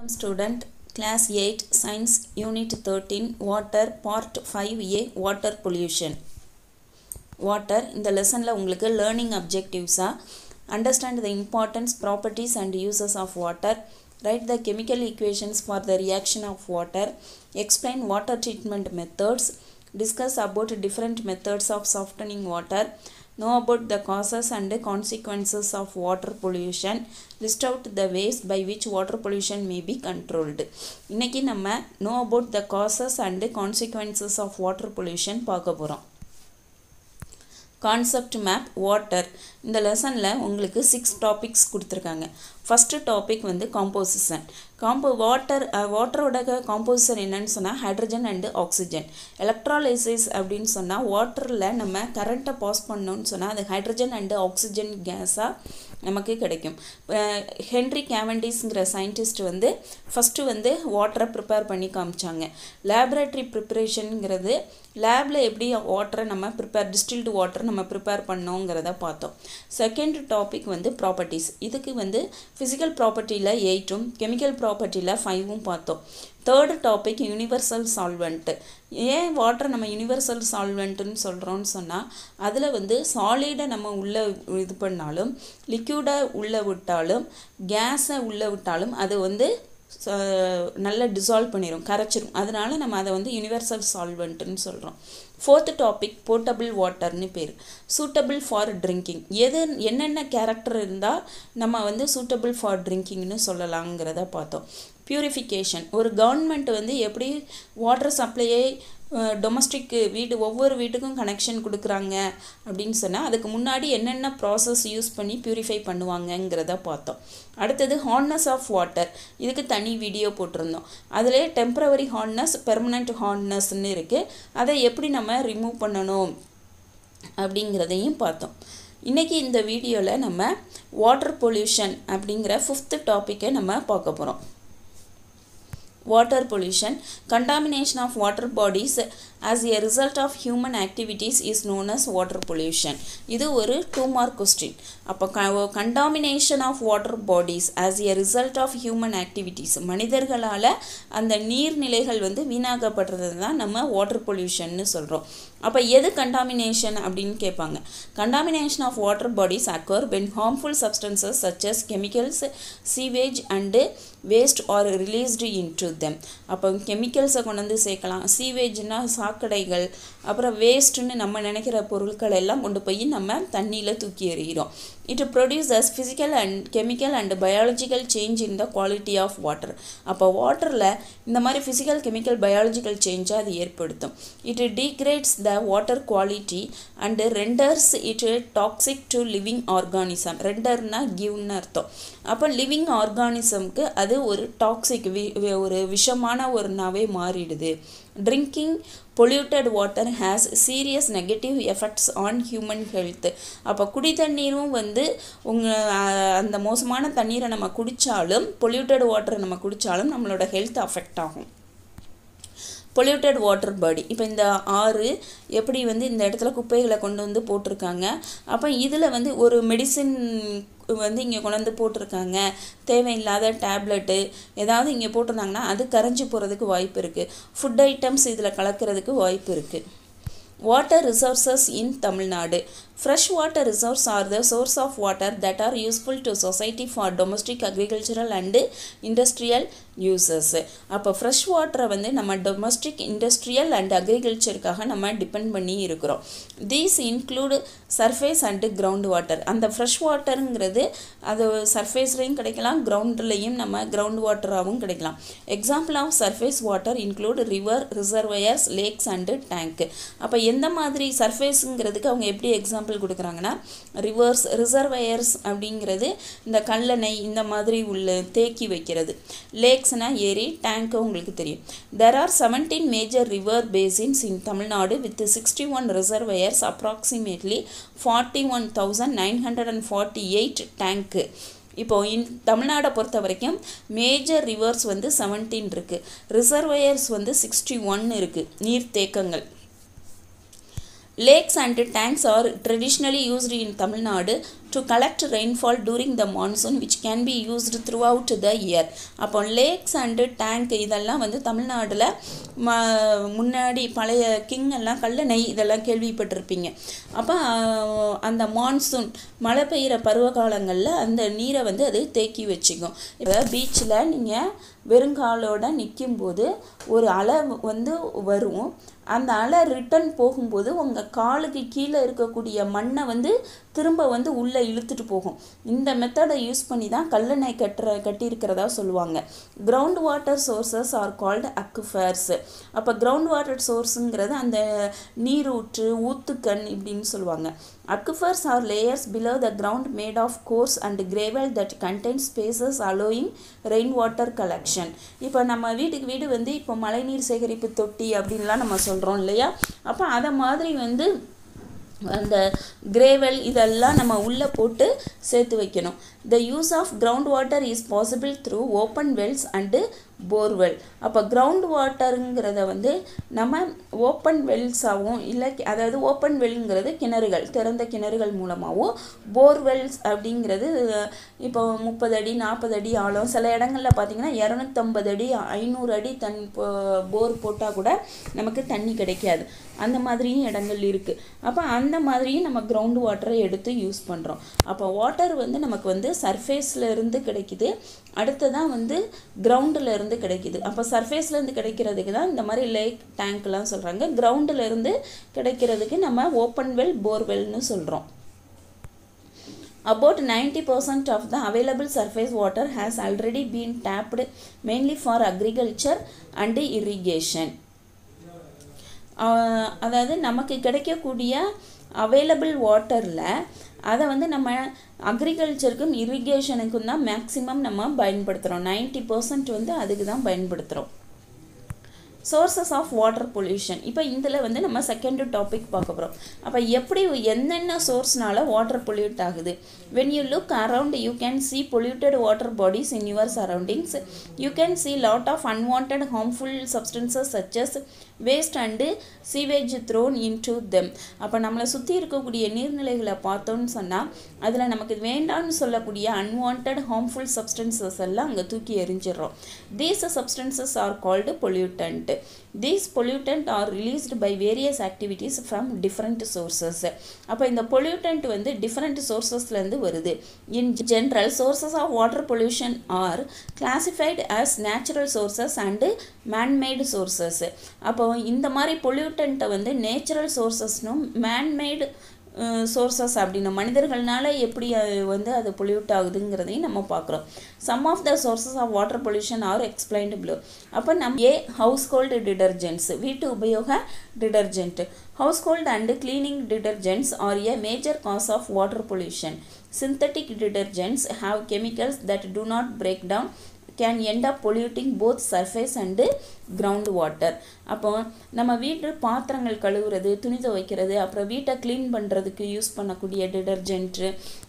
student class 8 science unit 13 water part 5a water pollution water இந்த லெசனில் உங்களுக்கு learning அப்ஜெக்டிவ்ஸாக understand the importance properties and uses of water right the chemical equations for the reaction of water explain water treatment methods discuss about different methods of softening water know about the causes and consequences of water pollution list out the ways by which water pollution may be controlled இன்னைக்கு நம்ம know about the causes and consequences of water pollution பார்க்க போகிறோம் concept map water இந்த லெசனில் உங்களுக்கு six topics கொடுத்துருக்காங்க first topic வந்து composition காம்போ வாட்டர் வாட்டரோட காம்போசிஷன் என்னன்னு சொன்னால் ஹைட்ரஜன் அண்டு ஆக்சிஜன் எலக்ட்ராலைசிஸ் அப்படின்னு சொன்னால் வாட்டரில் நம்ம கரண்ட்டை பாஸ் பண்ணோன்னு சொன்னால் அது ஹைட்ரஜன் அண்டு ஆக்சிஜன் கேஸாக நமக்கு கிடைக்கும் ஹென்ரி கேவண்டிஸ்ங்கிற சயின்டிஸ்ட் வந்து ஃபஸ்ட்டு வந்து வாட்டரை ப்ரிப்பேர் பண்ணி காமிச்சாங்க லேபரேட்டரி ப்ரிப்பரேஷனுங்கிறது லேபில் எப்படி வாட்டரை நம்ம ப்ரிப்பேர் டிஸ்டில்டு வாட்டர் நம்ம ப்ரிப்பேர் பண்ணோங்கிறத பார்த்தோம் செகண்ட் டாபிக் வந்து ப்ராப்பர்ட்டிஸ் இதுக்கு வந்து ஃபிசிக்கல் ப்ராப்பர்ட்டியில் எயிட்டும் கெமிக்கல் ப்ராப்பர்ட்டியில் ஃபைவும் பார்த்தோம் தேர்டு டாபிக் யூனிவர்சல் சால்வெண்ட்டு ஏன் வாட்டர் நம்ம யூனிவர்சல் சால்வெண்ட்டுன்னு சொல்கிறோன்னு சொன்னால் அதில் வந்து சாலிடை நம்ம உள்ளே இது பண்ணாலும் லிக்யூடை உள்ளே விட்டாலும் கேஸை உள்ளே விட்டாலும் அது வந்து நல்லா டிசால்வ் பண்ணிடும் கரைச்சிரும் அதனால நம்ம அதை வந்து யூனிவர்சல் சால்வெண்ட்டுன்னு சொல்கிறோம் ஃபோர்த்து டாபிக் போர்ட்டபிள் வாட்டர்னு பேர் சூட்டபிள் ஃபார் ட்ரிங்கிங் எது என்னென்ன கேரக்டர் இருந்தால் நம்ம வந்து சூட்டபிள் ஃபார் ட்ரிங்கிங்னு சொல்லலாங்கிறத பார்த்தோம் பியூரிஃபிகேஷன் ஒரு கவர்மெண்ட் வந்து எப்படி வாட்டர் சப்ளையை டொமஸ்டிக் வீடு ஒவ்வொரு வீட்டுக்கும் கனெக்ஷன் கொடுக்குறாங்க அப்படின்னு சொன்னால் அதுக்கு முன்னாடி என்னென்ன ப்ராசஸ் யூஸ் பண்ணி ப்யூரிஃபை பண்ணுவாங்கங்கிறத பார்த்தோம் அடுத்தது ஹார்னஸ் ஆஃப் வாட்டர் இதுக்கு தனி வீடியோ போட்டிருந்தோம் அதிலே டெம்ப்ரவரி ஹார்னஸ் பெர்மனண்ட் ஹார்னஸ்ன்னு இருக்குது அதை எப்படி நம்ம ரிமூவ் பண்ணணும் அப்படிங்கிறதையும் பார்த்தோம் இன்றைக்கி இந்த வீடியோவில் நம்ம வாட்டர் பொல்யூஷன் அப்படிங்கிற ஃபிஃப்த்து டாப்பிக்கை நம்ம பார்க்க போகிறோம் water pollution contamination of water bodies as a result of human activities is known as water pollution இது ஒரு டூ மார்க் கொஸ்டின் அப்போ contamination of water bodies as a result of human activities மனிதர்களால் அந்த நீர்நிலைகள் வந்து வீணாக்கப்படுறது தான் நம்ம வாட்டர் பொல்யூஷன்னு சொல்கிறோம் அப்போ எது கண்டாமினேஷன் அப்படின்னு கேட்பாங்க contamination of water bodies occur when harmful substances such as chemicals sewage and waste are released into them அப்போ கெமிக்கல்ஸை கொண்டு வந்து சேர்க்கலாம் சீவேஜ்னால் சாக்கடைகள் அப்புறம் வேஸ்ட்டுன்னு நம்ம நினைக்கிற பொருட்கள் எல்லாம் கொண்டு போய் நம்ம தண்ணியில் தூக்கி எறிகிறோம் it produces physical and chemical and biological change in the quality of water அப்போ வாட்டரில் இந்த மாதிரி ஃபிசிக்கல் கெமிக்கல் பயாலஜிக்கல் சேஞ்சை அது ஏற்படுத்தும் it degrades the water quality and renders it toxic to living organism ரெண்டர்னா கிவ்னு அர்த்தம் அப்போ லிவிங் ஆர்கானிசம்க்கு அது ஒரு டாக்ஸிக் ஒரு விஷமான ஒரு நாவே மாறிடுது drinking polluted water has serious negative effects on human health அப்போ குடி தண்ணீரும் வந்து உங்கள் அந்த மோசமான தண்ணீரை நம்ம குடித்தாலும் பொல்யூட்டட் வாட்டரை நம்ம குடித்தாலும் நம்மளோட ஹெல்த் அஃபெக்ட் ஆகும் பொல்யூட்டட் வாட்டர் பாடி இப்போ இந்த ஆறு எப்படி வந்து இந்த இடத்துல குப்பைகளை கொண்டு வந்து போட்டிருக்காங்க அப்போ இதில் வந்து ஒரு மெடிசின் வந்து இங்கே கொண்டு வந்து போட்டிருக்காங்க தேவையில்லாத டேப்லெட்டு ஏதாவது இங்கே போட்டிருந்தாங்கன்னா அது கரைஞ்சி போகிறதுக்கு வாய்ப்பு இருக்குது ஃபுட் ஐட்டம்ஸ் இதில் கலக்கிறதுக்கு வாய்ப்பு இருக்குது water resources in Tamil Nadu fresh water resource are the source of water that are useful to society for domestic agricultural and industrial uses அப்போ ஃப்ரெஷ் வாட்டரை வந்து நம்ம டொமஸ்டிக் இண்டஸ்ட்ரியல் அண்ட் அக்ரிகல்ச்சருக்காக நம்ம டிபெண்ட் பண்ணி இருக்கிறோம் these include surface and ground water அந்த fresh வாட்டருங்கிறது அது சர்ஃபேஸ்லேயும் கிடைக்கலாம் கிரவுண்ட்லேயும் நம்ம கிரவுண்ட் வாட்டராகவும் கிடைக்கலாம் example of surface water include river reservoirs lakes and tank அப்போ எந்த மாதிரி சர்ஃபேஸுங்கிறதுக்கு அவங்க எப்படி எக்ஸாம்பிள் கொடுக்குறாங்கன்னா ரிவர்ஸ் ரிசர்வயர்ஸ் அப்படிங்கிறது இந்த கல்லணை இந்த மாதிரி உள்ள தேக்கி வைக்கிறது லேக்ஸ்னால் ஏரி டேங்க்கு உங்களுக்கு தெரியும் there are seventeen major river பேசின்ஸ் in Tamil Nadu with sixty one reservoirs approximately forty one thousand nine hundred and forty eight டேங்க்கு இப்போது இன் தமிழ்நாடை பொறுத்த வரைக்கும் மேஜர் ரிவர்ஸ் வந்து செவன்டீன் இருக்குது ரிசர்வயர்ஸ் வந்து சிக்ஸ்டி ஒன் இருக்குது நீர்த்தேக்கங்கள் Lakes and tanks are traditionally used in Tamil Nadu to collect rainfall during the monsoon which can be used through out the year அப்போ lakhs and tank இதெல்லாம் வந்து தமிழ்நாட்டில் ம முன்னாடி பழைய கிங் எல்லாம் கல்லணை இதெல்லாம் கேள்விப்பட்டிருப்பீங்க அப்போ அந்த மான்சூன் மழை பெய்கிற பருவ காலங்களில் அந்த நீரை வந்து அது தேக்கி வச்சுக்கும் இப்போ பீச்சில் நீங்கள் வெறுங்காலோட நிற்கும்போது ஒரு அலை வந்து வரும் அந்த அலை ரிட்டன் போகும்போது உங்கள் காலுக்கு கீழே இருக்கக்கூடிய மண்ணை வந்து திரும்ப வந்து உள்ளே இழுத்துட்டு போகும் இந்த மெத்தடை யூஸ் பண்ணி தான் கல்லணை கட்டுற கட்டியிருக்கிறதா சொல்லுவாங்க ground water sources are called aquifers அப்போ கிரவுண்ட் வாட்டர் சோர்ஸுங்கிறது அந்த நீரூற்று ஊத்துக்கண் இப்படின்னு சொல்லுவாங்க aquifers are layers below the ground made of coarse and gravel that contain spaces allowing rain water collection இப்போ நம்ம வீட்டுக்கு வீடு வந்து இப்போ மழைநீர் சேகரிப்பு தொட்டி அப்படின்லாம் நம்ம சொல்கிறோம் இல்லையா அப்போ அதை மாதிரி வந்து அந்த கிரேவல் இதெல்லாம் நம்ம உள்ளே போட்டு சேர்த்து வைக்கணும் the use of ground water is possible through open wells and borewell அப்போ கிரவுண்ட் வாட்டருங்கிறத வந்து நம்ம ஓப்பன் வெல்ஸாகவும் இல்லை அதாவது ஓப்பன் வெல்ங்கிறது கிணறுகள் திறந்த கிணறுகள் மூலமாகவும் போர்வெல்ஸ் அப்படிங்கிறது இப்போ முப்பது அடி நாற்பது அடி ஆழம் சில இடங்களில் பார்த்தீங்கன்னா இரநூத்தம்பது அடி ஐநூறு அடி தண்ணி போர் போட்டால் கூட நமக்கு தண்ணி கிடைக்காது அந்த மாதிரியும் இடங்கள் இருக்குது அப்போ அந்த மாதிரியும் நம்ம கிரவுண்ட் வாட்டரை எடுத்து யூஸ் பண்ணுறோம் அப்போ வாட்டர் வந்து நமக்கு வந்து சர்ஃபேஸில் இருந்து கிடைக்குது அடுத்ததான் வந்து கிரவுண்டில் இருந்து கிடைக்குது அப்போ சர்ஃபேஸ்லேருந்து கிடைக்கிறதுக்கு தான் இந்த மாதிரி லேக் டேங்க்லாம் சொல்கிறாங்க கிரவுண்டில் இருந்து கிடைக்கிறதுக்கு நம்ம ஓப்பன் வெல் போர்வெல்னு சொல்கிறோம் About 90% of the available surface water has already been tapped mainly for agriculture and irrigation. அதாவது நமக்கு கிடைக்கக்கூடிய அவைலபிள் வாட்டரில் அதை வந்து நம்ம அக்ரிகல்ச்சருக்கும் இரிகேஷனுக்கும் தான் மேக்ஸிமம் நம்ம பயன்படுத்துகிறோம் நைன்ட்டி பர்சன்ட் வந்து அதுக்கு தான் பயன்படுத்துகிறோம் சோர்சஸ் ஆஃப் வாட்டர் பொல்யூஷன் இப்போ இதில் வந்து நம்ம செகண்ட் டாபிக் பார்க்க போகிறோம் அப்போ எப்படி என்னென்ன சோர்ஸ்னால வாட்டர் பொல்யூட் ஆகுது when you look around you can see polluted water bodies in your surroundings you can see lot of unwanted harmful substances such as waste and sewage thrown into them அப்போ நம்மளை சுற்றி இருக்கக்கூடிய நீர்நிலைகளை பார்த்தோன்னு சொன்னால் அதில் நமக்கு வேண்டாம்னு சொல்லக்கூடிய அன்வான்ட் ஹார்ம்ஃபுல் சப்ஸ்டன்சஸ் எல்லாம் அங்கே தூக்கி எரிஞ்சிடுறோம் these substances are called pollutant these pollutant are released by various activities from different sources அப்போ இந்த பொல்யூட்டன்ட் வந்து டிஃப்ரெண்ட் சோர்சஸ்லேருந்து வருது in general sources of water pollution are classified as natural sources and manmade sources அப்போ இந்த மாதிரி பொல்யூட்டண்ட்டை வந்து natural சோர்சஸ்னும் man-made sources அப்படின்னு மனிதர்கள்னால எப்படி வந்து அது பொல்யூட் ஆகுதுங்கிறதையும் நம்ம பார்க்குறோம் some of the sources of water pollution are explained below அப்போ நம் ஏ ஹவுஸ் ஹோல்டு டிடர்ஜென்ட்ஸ் வீட்டு உபயோக detergent household and cleaning detergents are a major cause of water pollution synthetic detergents have chemicals that do not break down can end up polluting both surface and ground water அப்போ நம்ம வீட்டு பாத்திரங்கள் கழுவுறது துணி துவைக்கிறது அப்புறம் வீட்டை clean பண்ணுறதுக்கு யூஸ் பண்ணக்கூடிய டிடர்ஜென்ட்டு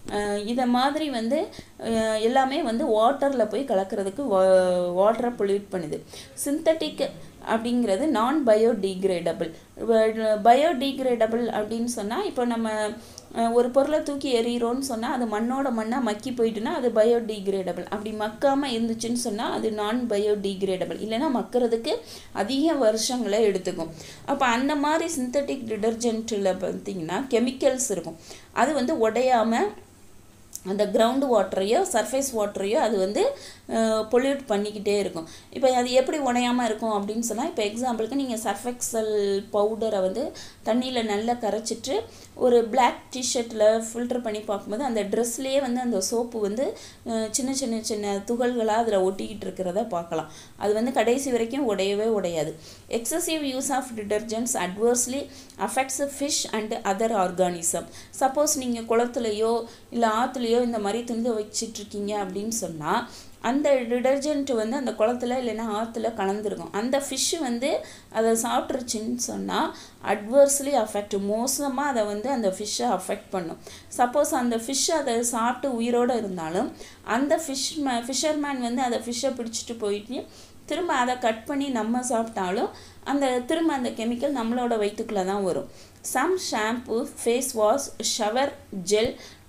இதை மாதிரி வந்து எல்லாமே வந்து வாட்டரில் போய் கலக்கிறதுக்கு வா வாட்டரை பொல்யூட் பண்ணுது சிந்தட்டிக் அப்படிங்கிறது நான் பயோடிகிரேடபிள் பயோடிகிரேடபிள் அப்படின்னு சொன்னால் இப்போ நம்ம ஒரு பொருளை தூக்கி எறிகிறோன்னு சொன்னால் அது மண்ணோட மண்ணாக மக்கி போயிட்டுனா அது பயோடிகிரேடபிள் அப்படி மக்காமல் இருந்துச்சுன்னு சொன்னால் அது நான் பயோடிகிரேடபிள் இல்லைன்னா மக்கிறதுக்கு அதிக வருஷங்களை எடுத்துக்கும் அப்போ அந்த மாதிரி சிந்தட்டிக் டிடர்ஜென்ட்டில் பார்த்திங்கன்னா கெமிக்கல்ஸ் இருக்கும் அது வந்து உடையாமல் அந்த கிரவுண்டு வாட்டரையோ சர்ஃபேஸ் வாட்டரையோ அது வந்து பொல்யூட் பண்ணிக்கிட்டே இருக்கும் இப்போ அது எப்படி உடையாமல் இருக்கும் அப்படின்னு சொன்னால் இப்போ எக்ஸாம்பிளுக்கு நீங்கள் சர்ஃபெக்சல் பவுடரை வந்து தண்ணியில் நல்லா கரைச்சிட்டு ஒரு பிளாக் டிஷர்ட்டில் ஃபில்டர் பண்ணி பார்க்கும்போது அந்த ட்ரெஸ்லேயே வந்து அந்த சோப்பு வந்து சின்ன சின்ன சின்ன துகள்களாக அதில் ஒட்டிக்கிட்டு இருக்கிறத பார்க்கலாம் அது வந்து கடைசி வரைக்கும் உடையவே உடையாது excessive use of detergents adversely affects fish and other organism சப்போஸ் நீங்கள் குளத்துலையோ இல்லை ஆற்றுலையோ இந்த மாதிரி துணி வச்சிட்ருக்கீங்க அப்படின்னு சொன்னால் அந்த டிடர்ஜென்ட் வந்து அந்த குளத்துல இல்லைன்னா ஆற்றுல கலந்துருக்கும் அந்த ஃபிஷ்ஷு வந்து அதை சாப்பிட்ருச்சின்னு சொன்னால் அட்வர்ஸ்லி அஃபெக்ட் மோசமாக அதை வந்து அந்த ஃபிஷ்ஷை அஃபெக்ட் பண்ணும் சப்போஸ் அந்த ஃபிஷ் அதை சாப்பிட்டு உயிரோடு இருந்தாலும் அந்த ஃபிஷ் மே ஃபிஷர்மேன் வந்து அதை ஃபிஷ்ஷை பிடிச்சிட்டு போயிட்டு திரும்ப அதை கட் பண்ணி நம்ம சாப்பிட்டாலும் அந்த திரும்ப அந்த கெமிக்கல் நம்மளோட வயிற்றுக்குள்ளே தான் வரும் some shampoo face wash shower gel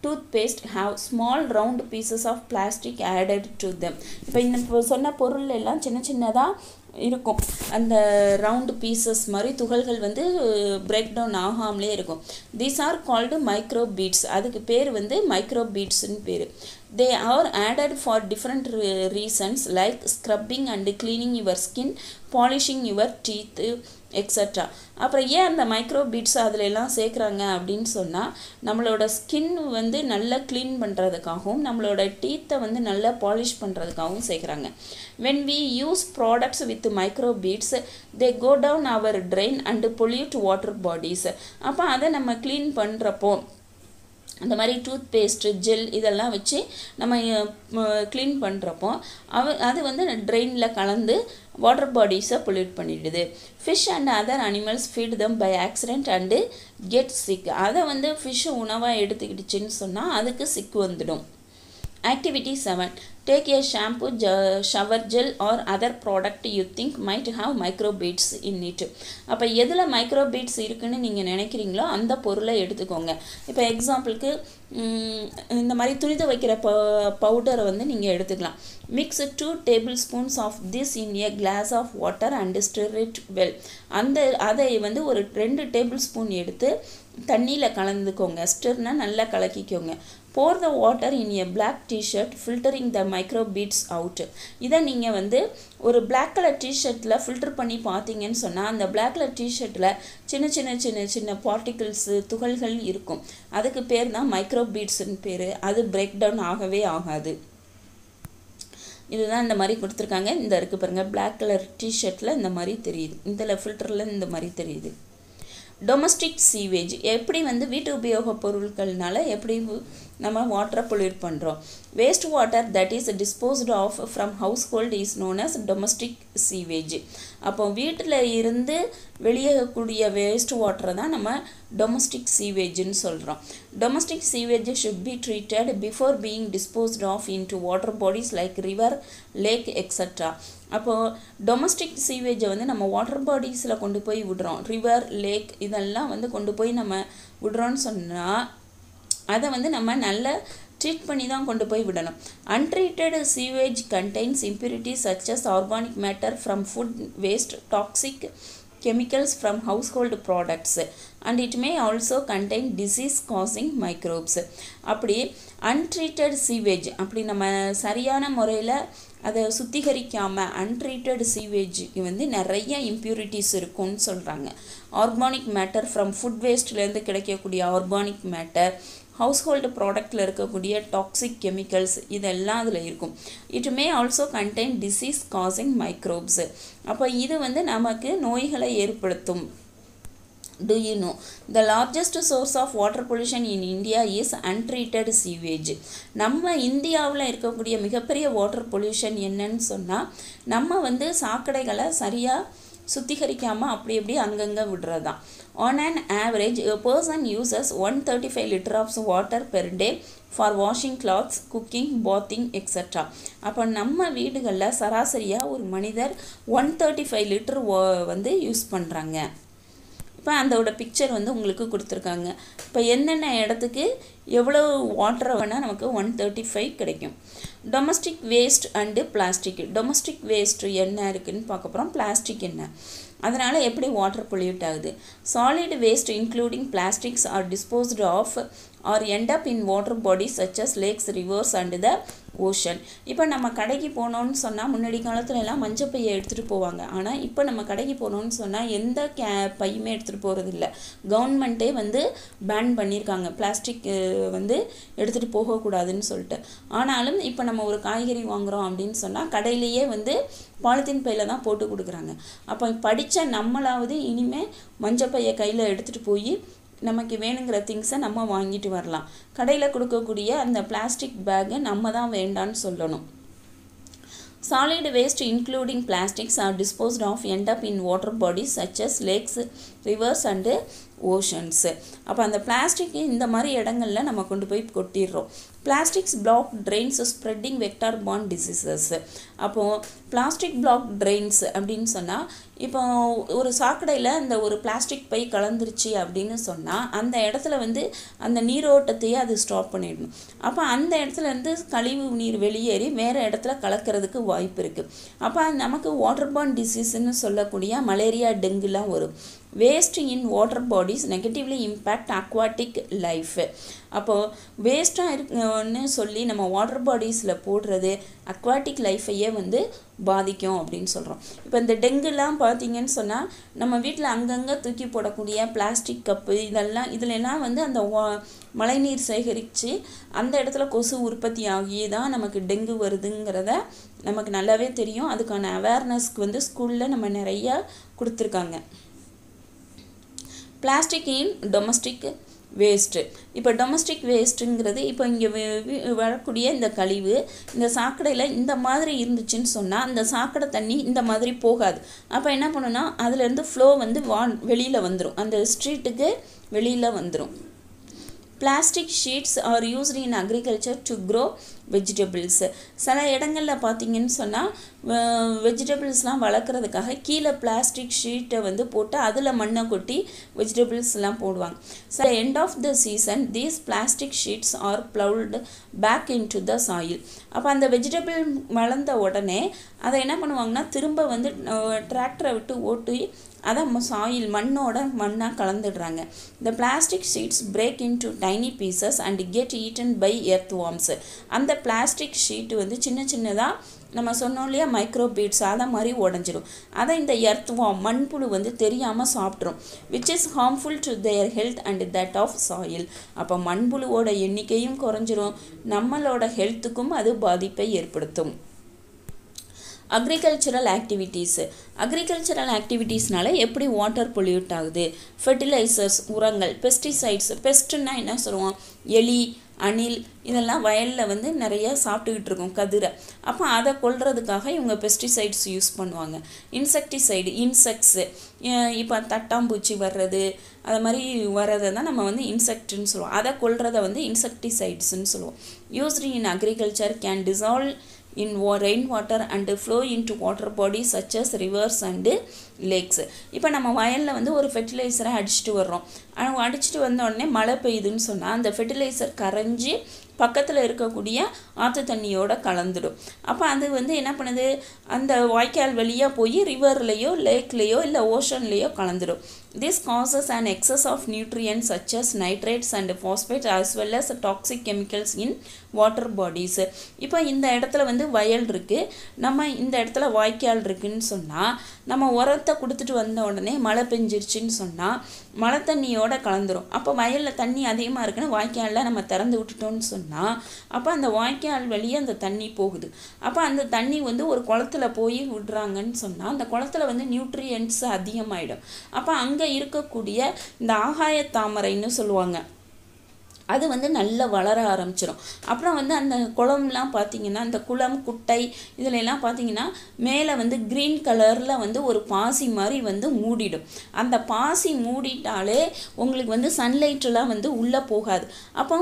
toothpaste have small round pieces of plastic added to them இப்போ இந்த இப்போ சொன்ன பொருள் எல்லாம் சின்ன சின்னதாக இருக்கும் அந்த ரவுண்டு பீசஸ் மாதிரி துகள்கள் வந்து பிரேக் டவுன் ஆகாமலே இருக்கும் these are called micro beads அதுக்கு பேர் வந்து மைக்ரோ பீட்ஸ்னு பேர் they are added for different reasons like scrubbing and cleaning your skin polishing your teeth extra அப்புறம் ஏன் அந்த மைக்ரோ பீட்ஸ் அதில் எல்லாம் சேர்க்குறாங்க அப்படின்னு சொன்னால் நம்மளோட ஸ்கின் வந்து நல்லா க்ளீன் பண்ணுறதுக்காகவும் நம்மளோட டீத்தை வந்து நல்லா பாலிஷ் பண்ணுறதுக்காகவும் சேர்க்குறாங்க when we use products with micro beads they go down our drain and pollute water bodies அப்போ அதை நம்ம க்ளீன் பண்ணுறப்போ அந்த மாதிரி டூத் பேஸ்ட்டு ஜெல் இதெல்லாம் வச்சு நம்ம க்ளீன் பண்ணுறப்போ அவ அது வந்து ட்ரெயினில் கலந்து வாட்டர் பாடிஸை பொல்யூட் பண்ணிடுது fish and other animals feed them by accident and get sick அதை வந்து ஃபிஷ் உணவாக எடுத்துக்கிடுச்சின்னு சொன்னால் அதுக்கு சிக் வந்துடும் activity seven take a shampoo ஜ shower gel or other product you think might have micro beads in it அப்போ எதில் மைக்ரோ பீட்ஸ் இருக்குன்னு நீங்கள் நினைக்கிறீங்களோ அந்த பொருளை எடுத்துக்கோங்க இப்போ எக்ஸாம்பிளுக்கு இந்த மாதிரி துணி துவைக்கிற ப பவுடரை வந்து நீங்கள் எடுத்துக்கலாம் mix two tablespoons of this in a glass of water and stir it well அந்த அதை வந்து ஒரு ரெண்டு டேபிள் ஸ்பூன் எடுத்து தண்ணியில் கலந்துக்கோங்க ஸ்டிர்னா நல்லா கலக்கிக்கோங்க pour the water in a black T shirt filtering the micro beads out இதை நீங்கள் வந்து ஒரு பிளாக் கலர் டிஷர்ட்டில் ஃபில்டர் பண்ணி பார்த்தீங்கன்னு சொன்னால் அந்த பிளாக் கலர் டிஷர்ட்டில் சின்ன சின்ன சின்ன சின்ன பார்ட்டிகிள்ஸு துகள்கள் இருக்கும் அதுக்கு பேர் தான் மைக்ரோ பீட்ஸ்னு பேர் அது பிரேக் டவுன் ஆகவே ஆகாது இதுதான் இந்த மாதிரி கொடுத்துருக்காங்க இந்த இருக்குது பாருங்கள் பிளாக் கலர் டிஷர்ட்டில் இந்த மாதிரி தெரியுது இதில் ஃபில்டரில் இந்த மாதிரி தெரியுது டொமஸ்டிக் சீவேஜ் எப்படி வந்து வீட்டு உபயோக பொருட்கள்னால எப்படி நம்ம வாட்டரை பொல்யூட் பண்ணுறோம் waste water that is disposed of from household is known as domestic sewage அப்போ வீட்டில் இருந்து வெளியேறக்கூடிய வேஸ்ட் வாட்டரை தான் நம்ம டொமஸ்டிக் சீவேஜ்னு சொல்கிறோம் domestic sewage should be treated before being disposed of into water bodies like river lake extra அப்போது domestic சீவேஜை வந்து நம்ம வாட்டர் பாடிஸில் கொண்டு போய் விடுறோம் ரிவர் லேக் இதெல்லாம் வந்து கொண்டு போய் நம்ம விடுறோன்னு சொன்னால் அதை வந்து நம்ம நல்ல ட்ரீட் பண்ணி தான் கொண்டு போய் விடணும் untreated sewage contains impurities such as organic matter from food waste toxic chemicals from household products and it may also contain disease causing microbes அப்படி அன்ட்ரீட்டட் சீவேஜ் அப்படி நம்ம சரியான முறையில் அதை சுத்திகரிக்காமல் அன்ட்ரீட்டட் சீவேஜுக்கு வந்து நிறைய இம்ப்யூரிட்டிஸ் இருக்கும்னு சொல்கிறாங்க ஆர்கானிக் மேட்டர் ஃப்ரம் ஃபுட் வேஸ்ட்லேருந்து கிடைக்கக்கூடிய ஆர்கானிக் மேட்டர் ஹவுஸ்ஹோல்டு ப்ராடக்டில் இருக்கக்கூடிய டாக்ஸிக் கெமிக்கல்ஸ் இதெல்லாம் அதில் இருக்கும் it may also contain disease causing microbes அப்போ இது வந்து நமக்கு நோய்களை ஏற்படுத்தும் do you know the largest source of water pollution in india is untreated sewage நம்ம இந்தியாவில் இருக்கக்கூடிய மிகப்பெரிய வாட்டர் பொல்யூஷன் என்னன்னு சொன்னால் நம்ம வந்து சாக்கடைகளை சரியாக சுத்திகரிக்காமல் அப்படி அப்படி அங்கங்கே விடுறதான் on an average a person uses one thirty five litre of water per day for washing clothes cooking bathing extra அப்போ நம்ம வீடுகளில் சராசரியாக ஒரு மனிதர் ஒன் தேர்ட்டி ஃபைவ் லிட்டர் வந்து யூஸ் பண்ணுறாங்க இப்போ அதோட பிக்சர் வந்து உங்களுக்கு கொடுத்துருக்காங்க இப்போ என்னென்ன இடத்துக்கு எவ்வளோ வாட்டரை வேணால் நமக்கு ஒன் தேர்ட்டி ஃபைவ் கிடைக்கும் domestic waste and plastic domestic waste என்ன இருக்குதுன்னு பார்க்க போகிறோம் பிளாஸ்டிக் என்ன அதனால் எப்படி வாட்டர் பொல்யூட் ஆகுது solid waste including plastics are disposed of or end up in water bodies such as lakes rivers and the ocean இப்போ நம்ம கடைக்கு போனோம்னு சொன்னால் முன்னாடி காலத்துல எல்லாம் மஞ்சள் பையை எடுத்துகிட்டு போவாங்க ஆனால் இப்போ நம்ம கடைக்கு போனோம்னு சொன்னால் எந்த கே பையுமே எடுத்துகிட்டு போகிறது இல்லை கவர்மெண்ட்டே வந்து பேன் பண்ணியிருக்காங்க பிளாஸ்டிக் வந்து எடுத்துகிட்டு போகக்கூடாதுன்னு சொல்லிட்டு ஆனாலும் இப்போ நம்ம ஒரு காய்கறி வாங்குகிறோம் அப்படின்னு சொன்னால் கடையிலேயே வந்து பாலித்தீன் பையில் தான் போட்டு கொடுக்குறாங்க அப்போ படித்த நம்மளாவது இனிமேல் மஞ்சள் பையை கையில் எடுத்துகிட்டு போய் நமக்கு வேணுங்கிற திங்ஸை நம்ம வாங்கிட்டு வரலாம் கடையில் கொடுக்கக்கூடிய அந்த பிளாஸ்டிக் பேக்கை நம்ம தான் வேண்டான்னு சொல்லணும் solid waste including plastics are disposed of end up in water bodies such as lakes rivers and oceans அப்போ அந்த பிளாஸ்டிக் இந்த மாதிரி இடங்கள்ல நம்ம கொண்டு போய் கொட்டிடுறோம் plastics block drains spreading vector பாண்ட் டிசீசஸ் அப்போது பிளாஸ்டிக் பிளாக் ட்ரெயின்ஸ் அப்படின்னு சொன்னால் இப்போ ஒரு சாக்கடையில் அந்த ஒரு பிளாஸ்டிக் பை கலந்துருச்சு அப்படின்னு சொன்னால் அந்த இடத்துல வந்து அந்த நீரோட்டத்தையே அது ஸ்டாப் பண்ணிடணும் அப்போ அந்த இடத்துல இருந்து கழிவு நீர் வெளியேறி வேறு இடத்துல கலக்கிறதுக்கு வாய்ப்பு இருக்குது அப்போ நமக்கு வாட்டர் பாண்ட் டிசீஸ்ன்னு சொல்லக்கூடிய மலேரியா டெங்குலாம் வரும் waste in water bodies negatively impact aquatic life அப்போது வேஸ்ட்டாக இருக்குன்னு சொல்லி நம்ம வாட்டர் பாடிஸில் போடுறது அக்வாட்டிக் லைஃபையே வந்து பாதிக்கும் அப்படின்னு சொல்கிறோம் இப்போ இந்த டெங்குலாம் பார்த்தீங்கன்னு சொன்னால் நம்ம வீட்டில் அங்கங்கே தூக்கி போடக்கூடிய பிளாஸ்டிக் கப்பு இதெல்லாம் இதுலலாம் வந்து அந்த வா மழைநீர் சேகரித்து அந்த இடத்துல கொசு உற்பத்தி ஆகி தான் நமக்கு டெங்கு வருதுங்கிறத நமக்கு நல்லாவே தெரியும் அதுக்கான அவேர்னஸ்க்கு வந்து ஸ்கூலில் நம்ம நிறையா கொடுத்துருக்காங்க பிளாஸ்டிக் இன் டொமஸ்டிக் வேஸ்ட்டு இப்போ டொமஸ்டிக் வேஸ்ட்டுங்கிறது இப்போ இங்கே வரக்கூடிய இந்த கழிவு இந்த சாக்கடையில் இந்த மாதிரி இருந்துச்சுன்னு சொன்னால் அந்த சாக்கடை தண்ணி இந்த மாதிரி போகாது அப்போ என்ன பண்ணுன்னா அதுலேருந்து ஃப்ளோ வந்து வா வெளியில் வந்துடும் அந்த ஸ்ட்ரீட்டுக்கு வெளியில் வந்துடும் plastic sheets are used in agriculture to grow vegetables சில இடங்களில் பார்த்தீங்கன்னு சொன்னால் வெஜிடபிள்ஸ்லாம் வளர்க்குறதுக்காக கீழே பிளாஸ்டிக் ஷீட்டை வந்து போட்டு அதில் மண்ணை கொட்டி வெஜிடபிள்ஸ்லாம் போடுவாங்க so end of the season these plastic sheets are ploughed back into the soil அப்போ அந்த வெஜிடபிள் வளர்ந்த உடனே அதை என்ன பண்ணுவாங்கன்னா திரும்ப வந்து டிராக்டரை விட்டு ஓட்டி அதை சாயில் மண்ணோட மண்ணாக கலந்துடுறாங்க இந்த plastic sheets break into tiny pieces and get eaten by earthworms அந்த பிளாஸ்டிக் ஷீட்டு வந்து சின்ன சின்னதாக நம்ம சொன்னோம் இல்லையா மைக்ரோ பீட்ஸ் அதை மாதிரி உடஞ்சிரும் அதை இந்த எர்த் வார்ம் மண்புழு வந்து தெரியாமல் சாப்பிட்ரும் which is harmful to their health and that of soil அப்போ மண்புழுவோட எண்ணிக்கையும் குறைஞ்சிரும் நம்மளோட ஹெல்த்துக்கும் அது பாதிப்பை ஏற்படுத்தும் அக்ரிகல்ச்சரல் ஆக்டிவிட்டீஸு அக்ரிகல்ச்சரல் ஆக்டிவிட்டீஸ்னால எப்படி வாட்டர் பொல்யூட் ஆகுது ஃபெர்டிலைசர்ஸ் உரங்கள் பெஸ்டிசைட்ஸ் பெஸ்ட்டுன்னா என்ன சொல்லுவோம் எலி அணில் இதெல்லாம் வயலில் வந்து நிறைய சாப்பிட்டுக்கிட்டு இருக்கும் கதிரை அப்போ அதை கொல்றதுக்காக இவங்க பெஸ்டிசைட்ஸ் யூஸ் பண்ணுவாங்க இன்செக்டிசைடு இன்செக்ட்ஸு இப்போ தட்டாம்பூச்சி வர்றது அது மாதிரி வர்றதை தான் நம்ம வந்து இன்செக்ட்னு சொல்லுவோம் அதை கொல்றதை வந்து இன்செக்டிசைட்ஸ்னு சொல்லுவோம் used in agriculture can dissolve in rain water and flow into water bodies such as rivers and lakes இப்போ நம்ம வயலில் வந்து ஒரு ஃபெர்டிலைசரை அடிச்சுட்டு வர்றோம் ஆனால் அடிச்சுட்டு வந்த உடனே மழை பெய்யுதுன்னு சொன்னால் அந்த ஃபெர்டிலைசர் கரைஞ்சி பக்கத்தில் இருக்கக்கூடிய ஆற்று தண்ணியோட கலந்துடும் அப்போ அது வந்து என்ன பண்ணுது அந்த வாய்க்கால் வழியாக போய் ரிவர்லேயோ லேக்லேயோ இல்லை ஓஷன்லேயோ கலந்துடும் this causes and excess of nutrients such as nitrates and phosphate as well as toxic chemicals in water bodies இப்போ இந்த இடத்துல வந்து வயல் இருக்குது நம்ம இந்த இடத்துல வாய்க்கால் இருக்குன்னு சொன்னால் நம்ம உரத்தை கொடுத்துட்டு வந்த உடனே மழை பெஞ்சிருச்சுன்னு சொன்னால் மழை தண்ணியோட கலந்துரும் அப்போ வயலில் தண்ணி அதிகமாக இருக்குன்னு வாய்க்காலில் நம்ம திறந்து விட்டுட்டோம்னு சொன்னால் அப்போ அந்த வாய்க்கால் வழியே அந்த தண்ணி போகுது அப்போ அந்த தண்ணி வந்து ஒரு குளத்துல போய் விடுறாங்கன்னு சொன்னால் அந்த குளத்துல வந்து நியூட்ரியன்ட்ஸ் அதிகமாயிடும் அப்போ அங்கே இருக்கக்கூடிய இந்த ஆகாய தாமரைன்னு சொல்லுவாங்க அது வந்து நல்லா வளர ஆரம்பிச்சிடும் அப்புறம் வந்து அந்த குளம்லாம் பார்த்தீங்கன்னா அந்த குளம் குட்டை இதுல எல்லாம் பார்த்தீங்கன்னா மேலே வந்து க்ரீன் கலரில் வந்து ஒரு பாசி மாதிரி வந்து மூடிடும் அந்த பாசி மூடிட்டாலே உங்களுக்கு வந்து சன்லைட்டெலாம் வந்து உள்ளே போகாது அப்போ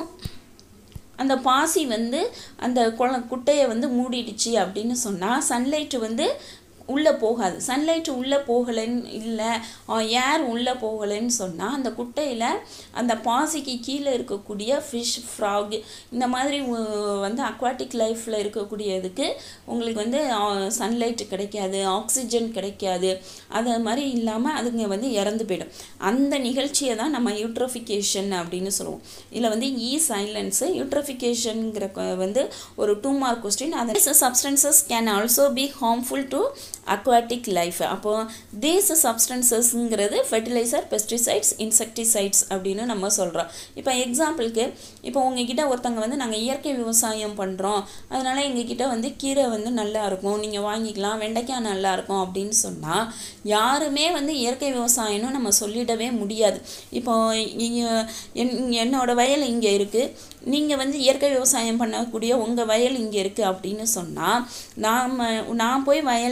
அந்த பாசி வந்து அந்த குள குட்டையை வந்து மூடிடுச்சு அப்படின்னு சொன்னால் சன்லைட்டு வந்து உள்ளே போகாது சன்லைட் உள்ளே போகலைன்னு இல்லை ஏர் உள்ளே போகலைன்னு சொன்னால் அந்த குட்டையில் அந்த பாசிக்கு கீழே இருக்கக்கூடிய ஃபிஷ் ஃப்ராக் இந்த மாதிரி உ- வந்து அக்வாட்டிக் லைஃப்பில் இருக்கக்கூடியதுக்கு உங்களுக்கு வந்து சன்லைட் கிடைக்காது ஆக்சிஜன் கிடைக்காது அது மாதிரி இல்லாமல் அதுங்க வந்து இறந்து போயிடும் அந்த நிகழ்ச்சியை தான் நம்ம யூட்ரோஃபிகேஷன் அப்படின்னு சொல்லுவோம் இதில் வந்து இ சைலன்ஸு யூட்ரோஃபிகேஷனுங்கிற வந்து ஒரு டூ மார்க் கொஸ்டின் அது substances can also be harmful to aquatic life அப்போ தீஸ் சப்ஸ்டன்சஸ்ங்கிறது ஃபெர்டிலைசர் பெஸ்டிசைட்ஸ் இன்செக்டிசைட்ஸ் அப்படின்னு நம்ம சொல்கிறோம் இப்போ எக்ஸாம்பிளுக்கு இப்போ உங்ககிட்ட ஒருத்தங்க வந்து நாங்கள் இயற்கை விவசாயம் பண்ணுறோம் அதனால் எங்ககிட்ட வந்து கீரை வந்து நல்லா இருக்கும் நீங்கள் வாங்கிக்கலாம் வெண்டைக்காய் நல்லா இருக்கும் அப்படின்னு சொன்னால் யாருமே வந்து இயற்கை விவசாயம்னு நம்ம சொல்லிடவே முடியாது இப்போ இங்க- என் என்னோட வயல் இங்கே இருக்குது நீங்கள் வந்து இயற்கை விவசாயம் பண்ணக்கூடிய உங்கள் வயல் இங்கே இருக்குது அப்படின்னு சொன்னால் நாம் நான் போய் வயலில் வந்து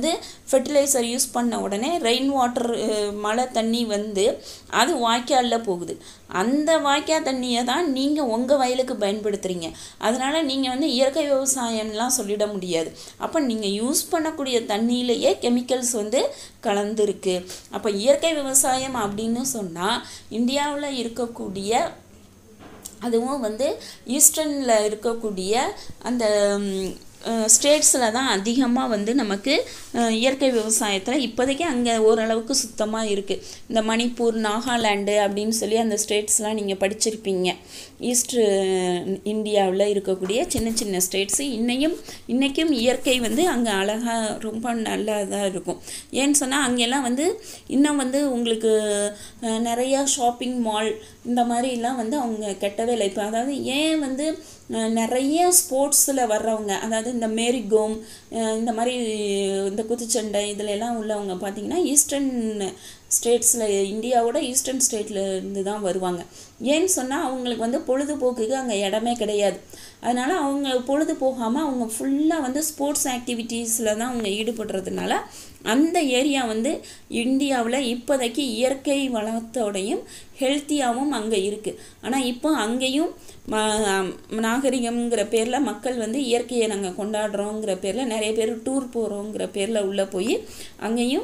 வந்து ஃபெர்டிலைசர் யூஸ் பண்ண உடனே ரெயின் வாட்டர் மழை தண்ணி வந்து அது வாய்க்காலில் போகுது அந்த வாய்க்கால் தண்ணியை தான் நீங்கள் உங்கள் வயலுக்கு பயன்படுத்துகிறீங்க அதனால் நீங்கள் வந்து இயற்கை விவசாயம்லாம் சொல்லிட முடியாது அப்போ நீங்கள் யூஸ் பண்ணக்கூடிய தண்ணியிலேயே கெமிக்கல்ஸ் வந்து கலந்துருக்கு அப்போ இயற்கை விவசாயம் அப்படின்னு சொன்னால் இந்தியாவில் இருக்கக்கூடிய அதுவும் வந்து ஈஸ்டர்னில் இருக்கக்கூடிய அந்த ஸ்டேட்ஸில் தான் அதிகமாக வந்து நமக்கு அஹ், இயற்கை விவசாயத்தில் இப்போதைக்கு அங்கே ஓரளவுக்கு சுத்தமாக இருக்குது இந்த மணிப்பூர் நாகாலாண்டு அப்படின்னு சொல்லி அந்த ஸ்டேட்ஸ்லாம் நீங்கள் படிச்சிருப்பீங்க ஈஸ்ட் இந்தியாவில் இருக்கக்கூடிய சின்ன சின்ன ஸ்டேட்ஸு இன்னையும் இன்றைக்கும் இயற்கை வந்து அங்கே அழகாக ரொம்ப நல்லதாக இருக்கும் ஏன்னு சொன்னால் அங்கெல்லாம் வந்து இன்னும் வந்து உங்களுக்கு அஹ், நிறையா ஷாப்பிங் மால் இந்த மாதிரிலாம் வந்து அவங்க கெட்டவே இல்லை இப்போ அதாவது ஏன் வந்து அஹ், நிறைய ஸ்போர்ட்ஸில் வர்றவங்க அதாவது இந்த மேரிகோம் இந்த மாதிரி இந்த குத்துச்சண்டை இதுல எல்லாம் உள்ளவங்க பார்த்தீங்கன்னா ஈஸ்டர்ன் ஸ்டேட்ஸில் இந்தியாவோட ஈஸ்டர்ன் ஸ்டேட்டில் இருந்து தான் வருவாங்க ஏன்னு சொன்னால் அவங்களுக்கு வந்து பொழுதுபோக்குக்கு அங்கே இடமே கிடையாது அதனால் அவங்க பொழுது போகாமல் அவங்க ஃபுல்லாக வந்து ஸ்போர்ட்ஸ் ஆக்டிவிட்டீஸில் தான் அவங்க ஈடுபடுறதுனால அந்த ஏரியா வந்து இந்தியாவில் இப்போதைக்கு இயற்கை வளத்தோடையும் ஹெல்த்தியாகவும் அங்கே இருக்குது ஆனால் இப்போ அங்கேயும் ம- நாகரிகம்ங்கிற பேரில் மக்கள் வந்து இயற்கையை நாங்கள் கொண்டாடுறோங்கிற பேரில் நிறைய பேர் டூர் போகிறோங்கிற பேரில் உள்ளே போய் அங்கேயும்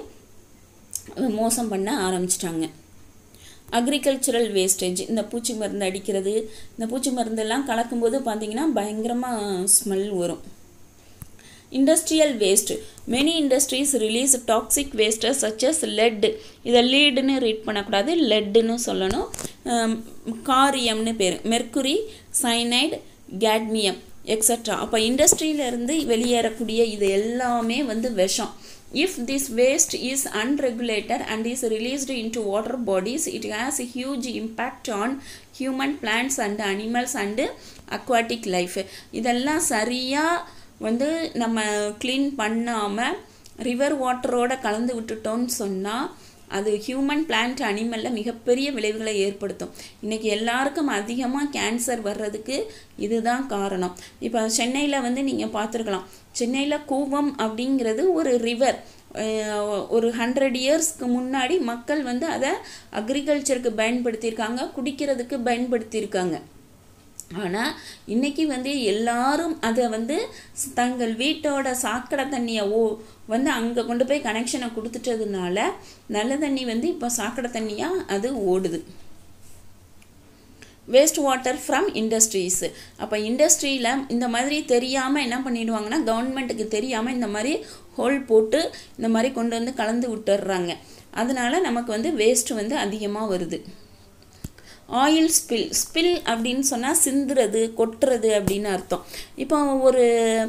மோசம் பண்ண ஆரம்பிச்சிட்டாங்க அக்ரிகல்ச்சுரல் வேஸ்டேஜ் இந்த பூச்சி மருந்து அடிக்கிறது இந்த பூச்சி மருந்தெல்லாம் கலக்கும்போது பார்த்தீங்கன்னா பயங்கரமாக ஸ்மெல் வரும் industrial waste many industries release toxic wastes such as lead இதை லீடுன்னு ரீட் பண்ணக்கூடாது லெட்டுன்னு சொல்லணும் காரியம்னு பேர் மெர்க்குரி சைனைடு கேட்மியம் எக்ஸட்ரா அப்போ இண்டஸ்ட்ரியிலேருந்து வெளியேறக்கூடிய இது எல்லாமே வந்து விஷம் if this waste is unregulated and is released into water bodies it has a huge impact on human plants and animals and aquatic life இதெல்லாம் சரியாக வந்து நம்ம க்ளீன் பண்ணாமல் ரிவர் வாட்டரோட கலந்து விட்டுட்டோம்னு சொன்னால் அது ஹியூமன் பிளான்ட் அனிமலில் மிகப்பெரிய விளைவுகளை ஏற்படுத்தும் இன்றைக்கி எல்லாருக்கும் அதிகமாக கேன்சர் வர்றதுக்கு இதுதான் காரணம் இப்போ சென்னையில் வந்து நீங்கள் பார்த்துருக்கலாம் சென்னையில் கூவம் அப்படிங்கிறது ஒரு ரிவர் ஒரு ஹண்ட்ரட் இயர்ஸ்க்கு முன்னாடி மக்கள் வந்து அதை அக்ரிகல்ச்சருக்கு பயன்படுத்தியிருக்காங்க குடிக்கிறதுக்கு பயன்படுத்தியிருக்காங்க ஆனால் இன்னைக்கு வந்து எல்லாரும் அதை வந்து ஸ்- தங்கள் வீட்டோட சாக்கடை தண்ணியை ஓ வந்து அங்கே கொண்டு போய் கனெக்ஷனை கொடுத்துட்டதுனால நல்ல தண்ணி வந்து இப்போ சாக்கடை தண்ணியாக அது ஓடுது வேஸ்ட் வாட்டர் ஃப்ரம் இண்டஸ்ட்ரீஸ் அப்போ இண்டஸ்ட்ரியில் இந்த மாதிரி தெரியாமல் என்ன பண்ணிடுவாங்கன்னா கவர்மெண்ட்டுக்கு தெரியாமல் இந்த மாதிரி ஹோல் போட்டு இந்த மாதிரி கொண்டு வந்து கலந்து விட்டுடுறாங்க அதனால நமக்கு வந்து வேஸ்ட் வந்து அதிகமாக வருது ஆயில் ஸ்பில் ஸ்பில் அப்படின்னு சொன்னால் சிந்துறது கொட்டுறது அப்படின்னு அர்த்தம் இப்போ ஒரு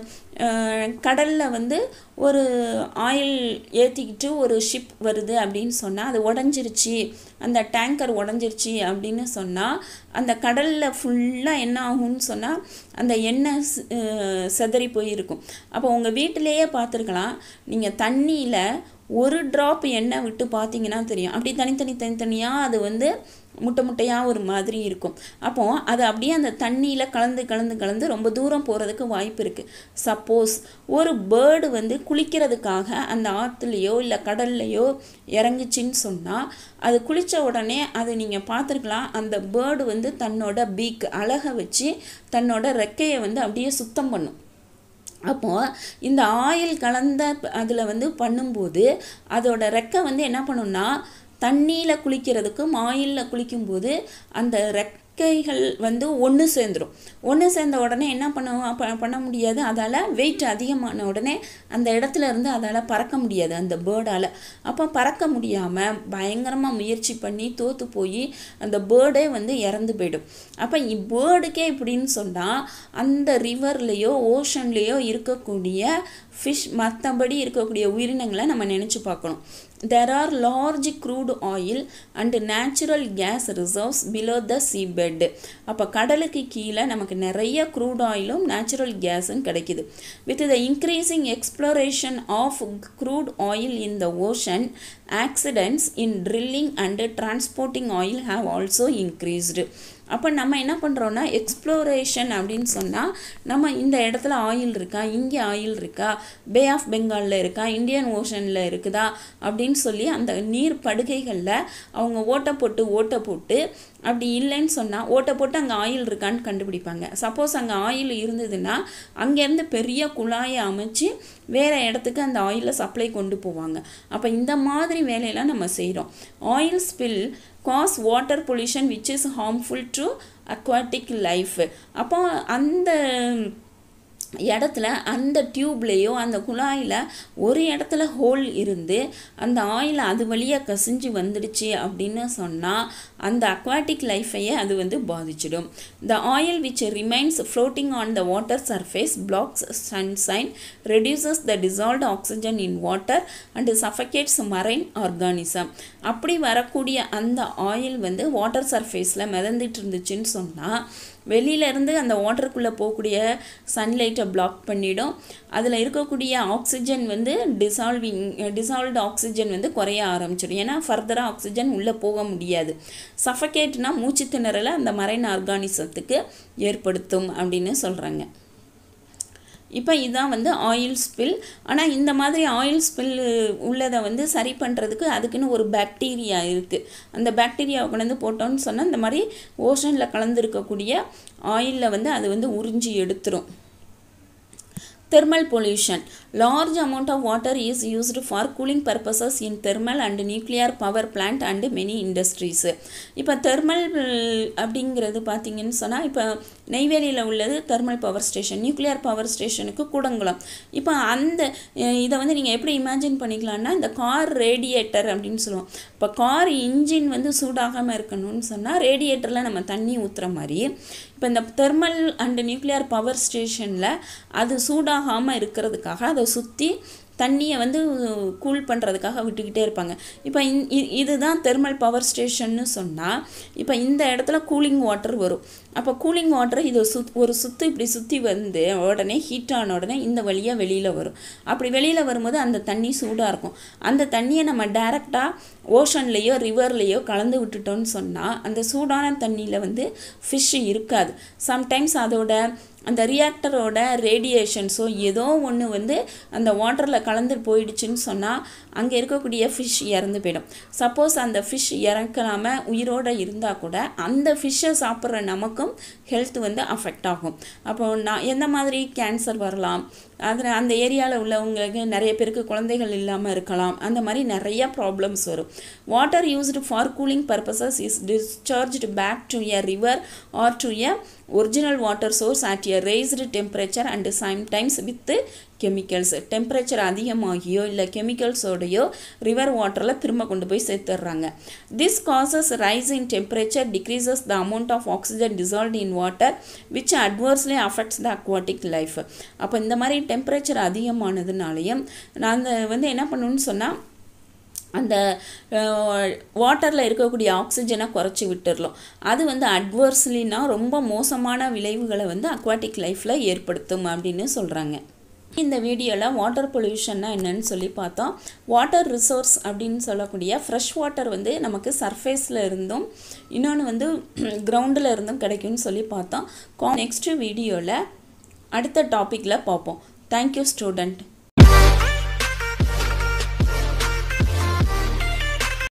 கடலில் வந்து ஒரு ஆயில் ஏற்றிக்கிட்டு ஒரு ஷிப் வருது அப்படின்னு சொன்னால் அது உடஞ்சிருச்சு அந்த டேங்கர் உடஞ்சிருச்சு அப்படின்னு சொன்னால் அந்த கடலில் ஃபுல்லாக என்ன ஆகும்னு சொன்னால் அந்த எண்ணெய் சி- அஹ் சிதறி போயிருக்கும் அப்போ உங்கள் வீட்டிலேயே பார்த்துருக்கலாம் நீங்கள் தண்ணியில் ஒரு ட்ராப் எண்ணெய் விட்டு பார்த்தீங்கன்னா தெரியும் அப்படி தனித்தனி தனித்தனியாக அது வந்து முட்டை முட்டையாக ஒரு மாதிரி இருக்கும் அப்போ அது அப்படியே அந்த தண்ணியில் கலந்து கலந்து கலந்து ரொம்ப தூரம் போகிறதுக்கு வாய்ப்பு இருக்குது சப்போஸ் ஒரு பேர்டு வந்து குளிக்கிறதுக்காக அந்த ஆற்றுலையோ இல்லை கடல்லையோ இறங்குச்சின்னு சொன்னால் அது குளித்த உடனே அது நீங்கள் பார்த்துருக்கலாம் அந்த பேர்டு வந்து தன்னோட பீக் அழகை வச்சு தன்னோட ரெக்கையை வந்து அப்படியே சுத்தம் பண்ணும் அப்போது இந்த ஆயில் கலந்த அதில் வந்து பண்ணும்போது அதோட ரெக்கை வந்து என்ன பண்ணும்னா தண்ணியில் குளிக்கிறதுக்கும் ஆயிலில் குளிக்கும்போது அந்த ரெக்கைகள் வந்து ஒன்று சேர்ந்துரும் ஒன்று சேர்ந்த உடனே என்ன பண்ண ப- பண்ண முடியாது அதால் வெயிட் அதிகமான உடனே அந்த இடத்துல இருந்து அதால் பறக்க முடியாது அந்த பேர்டால் அப்போ பறக்க முடியாமல் பயங்கரமாக முயற்சி பண்ணி தோற்று போய் அந்த பேர்டே வந்து இறந்து போயிடும் அப்போ பேர்டுக்கே இப்படின்னு சொன்னால் அந்த ரிவர்லேயோ ஓஷன்லேயோ இருக்கக்கூடிய ஃபிஷ் மற்றபடி இருக்கக்கூடிய உயிரினங்களை நம்ம நினச்சி பார்க்கணும் there are large crude oil and natural gas reserves below the seabed அப்போ கடலுக்கு கீழே நமக்கு நிறைய crude ஆயிலும் நேச்சுரல் கேஸும் கிடைக்குது with the increasing exploration of crude oil in the ocean accidents in drilling and transporting oil have also increased அப்போ நம்ம என்ன பண்ணுறோன்னா எக்ஸ்ப்ளோரேஷன் அப்படின்னு சொன்னால் நம்ம இந்த இடத்துல ஆயில் இருக்கா இங்கே ஆயில் இருக்கா பே ஆஃப் பெங்காலில் இருக்கா இந்தியன் ஓஷனில் இருக்குதா அப்படின்னு சொல்லி அந்த நீர் படுகைகளில் அவங்க ஓட்டை போட்டு ஓட்டை போட்டு அப்படி இல்லைன்னு சொன்னால் ஓட்டை போட்டு அங்கே ஆயில் இருக்கான்னு கண்டுபிடிப்பாங்க சப்போஸ் அங்கே ஆயில் இருந்ததுன்னா அங்கேருந்து பெரிய குழாயை அமைச்சு வேறு இடத்துக்கு அந்த ஆயிலை சப்ளை கொண்டு போவாங்க அப்போ இந்த மாதிரி வேலையெல்லாம் நம்ம செய்கிறோம் oil spill cause water pollution which is harmful to aquatic life அப்போ அந்த இடத்துல அந்த டியூப்லேயோ அந்த குழாயில் ஒரு இடத்துல ஹோல் இருந்து அந்த ஆயில் அது வழியாக கசிஞ்சு வந்துடுச்சு அப்படின்னு சொன்னால் அந்த அக்வாட்டிக் லைஃபையே அது வந்து பாதிச்சிடும் the oil which remains floating on the water surface blocks sunshine reduces the dissolved oxygen in water and suffocates marine organism அப்படி வரக்கூடிய அந்த ஆயில் வந்து வாட்டர் சர்ஃபேஸில் மிதந்துட்டு இருந்துச்சுன்னு சொன்னால் வெளியிலேருந்து அந்த வாட்டருக்குள்ளே போகக்கூடிய சன்லைட்டை பிளாக் பண்ணிடும் அதில் இருக்கக்கூடிய ஆக்சிஜன் வந்து டிசால்விங் டிசால்வ்டு ஆக்சிஜன் வந்து குறைய ஆரம்பிச்சிடும் ஏன்னா ஃபர்தராக ஆக்சிஜன் உள்ளே போக முடியாது சஃபகேட்னா மூச்சு திணறலை அந்த மரைன் ஆர்கானிசத்துக்கு ஏற்படுத்தும் அப்படின்னு சொல்கிறாங்க இப்போ இதுதான் வந்து ஆயில் ஸ்பில் ஆனால் இந்த மாதிரி ஆயில் ஸ்பில் உள்ளதை வந்து சரி பண்ணுறதுக்கு அதுக்குன்னு ஒரு பாக்டீரியா இருக்குது அந்த பாக்டீரியாவை கொண்டு போட்டோன்னு சொன்னால் இந்த மாதிரி ஓஷனில் கலந்துருக்கக்கூடிய ஆயிலில் வந்து அது வந்து உறிஞ்சி எடுத்துரும் thermal pollution large amount of water is used for cooling purposes in thermal and nuclear power plant and many industries இப்போ தெர்மல் அப்படிங்கிறது பார்த்தீங்கன்னு சொன்னால் இப்போ நெய்வேலியில் உள்ளது thermal power station nuclear power ஸ்டேஷனுக்கு கூடங்குளம் இப்போ அந்த அஹ், இதை வந்து நீங்கள் எப்படி இமேஜின் பண்ணிக்கலாம்னா இந்த கார் ரேடியேட்டர் அப்படின்னு சொல்லுவோம் இப்போ கார் இன்ஜின் வந்து சூடாகாமல் இருக்கணும்னு சொன்னால் ரேடியேட்டரில் நம்ம தண்ணி ஊற்றுற மாதிரி இப்போ இந்த தெர்மல் அண்ட் நியூக்ளியர் பவர் ஸ்டேஷனில் அது சூடாகாமல் இருக்கிறதுக்காக அதை சுற்றி தண்ணியை வந்து கூல் பண்ணுறதுக்காக விட்டுக்கிட்டே இருப்பாங்க இப்போ இந் இ- இதுதான் தெர்மல் பவர் ஸ்டேஷன்னு சொன்னால் இப்போ இந்த இடத்துல கூலிங் வாட்டர் வரும் அப்போ கூலிங் வாட்டர் இதை சுத் ஒரு சுற்று இப்படி சுற்றி வந்து உடனே ஹீட் ஆன உடனே இந்த வழியாக வெளியில் வரும் அப்படி வெளியில் வரும்போது அந்த தண்ணி சூடாக இருக்கும் அந்த தண்ணியை நம்ம டைரெக்டாக ஓஷன்லேயோ ரிவர்லேயோ கலந்து விட்டுட்டோம்னு சொன்னால் அந்த சூடான தண்ணியில் வந்து ஃபிஷ் இருக்காது சம்டைம்ஸ் அதோட அந்த ரியாக்டரோட ரேடியேஷன்ஸோ ஏதோ ஒன்று வந்து அந்த வாட்டரில் கலந்து போயிடுச்சுன்னு சொன்னால் அங்கே இருக்கக்கூடிய ஃபிஷ் இறந்து போயிடும் சப்போஸ் அந்த ஃபிஷ் இறக்காம உயிரோடு இருந்தால் கூட அந்த ஃபிஷ்ஷை சாப்பிட்ற நமக்கும் ஹெல்த் வந்து அஃபெக்ட் ஆகும் அப்போ நான் எந்த மாதிரி கேன்சர் வரலாம் அதில் அந்த ஏரியாவில் உள்ளவங்களுக்கு நிறைய பேருக்கு குழந்தைகள் இல்லாமல் இருக்கலாம் அந்த மாதிரி நிறைய ப்ராப்ளம்ஸ் வரும் water used for cooling purposes is discharged back to a river or to a original water source at a raised temperature and sometimes with chemicals temperature அதிகமாகியோ இல்லை கெமிக்கல்ஸோடையோ ரிவர் வாட்டரில் திரும்ப கொண்டு போய் சேர்த்துடுறாங்க this causes rise in temperature decreases the amount of oxygen dissolved in water which adversely affects the aquatic life அப்போ இந்த மாதிரி டெம்பரேச்சர் அதிகமானதுனாலையும் நான் அந்த வந்து என்ன பண்ணணும்னு சொன்னால் அந்த வாட்டரில் இருக்கக்கூடிய ஆக்சிஜனை குறைச்சி விட்டுறலாம் அது வந்து அட்வர்ஸ்லினா ரொம்ப மோசமான விளைவுகளை வந்து அக்வாட்டிக் லைஃப்பில் ஏற்படுத்தும் அப்படின்னு சொல்கிறாங்க இந்த வீடியோவில் வாட்டர் பொல்யூஷன்னா என்னன்னு சொல்லி பார்த்தோம் வாட்டர் ரிசோர்ஸ் அப்படின்னு சொல்லக்கூடிய ஃப்ரெஷ் வாட்டர் வந்து நமக்கு சர்ஃபேஸில் இருந்தும் இன்னொன்று வந்து கிரவுண்டில் இருந்தும் கிடைக்கும்னு சொல்லி பார்த்தோம் நெக்ஸ்ட் வீடியோவில் அடுத்த டாப்பிக்கில் பார்ப்போம் தேங்க்யூ ஸ்டூடெண்ட்